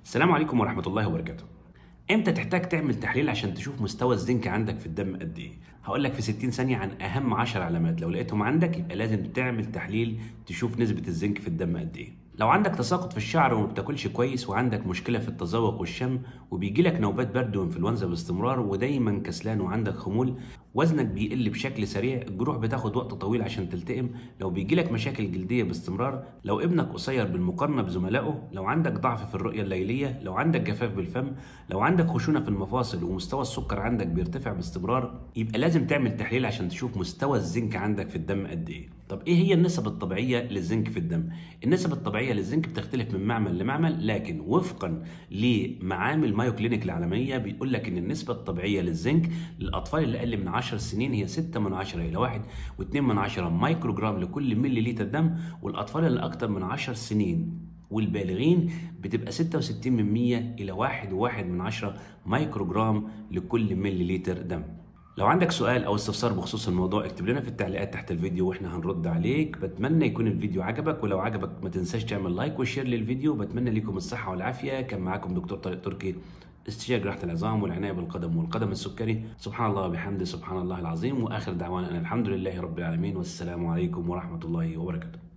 السلام عليكم ورحمة الله وبركاته. امتى تحتاج تعمل تحليل عشان تشوف مستوى الزنك عندك في الدم قد ايه؟ هقول لك في 60 ثانية عن أهم 10 علامات لو لقيتهم عندك يبقى لازم تعمل تحليل تشوف نسبة الزنك في الدم قد ايه. لو عندك تساقط في الشعر وما بتاكلش كويس وعندك مشكلة في التذوق والشم وبيجي لك نوبات برد وانفلونزا باستمرار ودايما كسلان وعندك خمول وزنك بيقل بشكل سريع الجروح بتاخد وقت طويل عشان تلتئم لو بيجي لك مشاكل جلدية باستمرار لو ابنك قصير بالمقارنة بزملائه لو عندك ضعف في الرؤية الليلية لو عندك جفاف بالفم لو عندك خشونة في المفاصل ومستوى السكر عندك بيرتفع باستمرار يبقى لازم تعمل تحليل عشان تشوف مستوى الزنك عندك في الدم قد ايه طب ايه هي النسب الطبيعيه للزنك في الدم النسب الطبيعيه للزنك بتختلف من معمل لمعمل لكن وفقا لمعامل مايو كلينيك العالميه بيقول لك ان النسبه الطبيعيه للزنك للاطفال اللي اقل من 10 سنين هي 6 من 10 الى 1 و2 من 10 مايكرو جرام لكل ملي لتر دم والاطفال اللي اكثر من 10 سنين والبالغين بتبقى 66 من 100 الى 1 و1 من 10 مايكرو جرام لكل ملي لتر دم لو عندك سؤال او استفسار بخصوص الموضوع اكتب لنا في التعليقات تحت الفيديو واحنا هنرد عليك بتمنى يكون الفيديو عجبك ولو عجبك ما تنساش تعمل لايك وشير للفيديو بتمنى لكم الصحة والعافية كان معاكم دكتور طارق تركي استشاري جراحة العظام والعناية بالقدم والقدم السكري سبحان الله وبحمده سبحان الله العظيم واخر دعوانا ان الحمد لله رب العالمين والسلام عليكم ورحمة الله وبركاته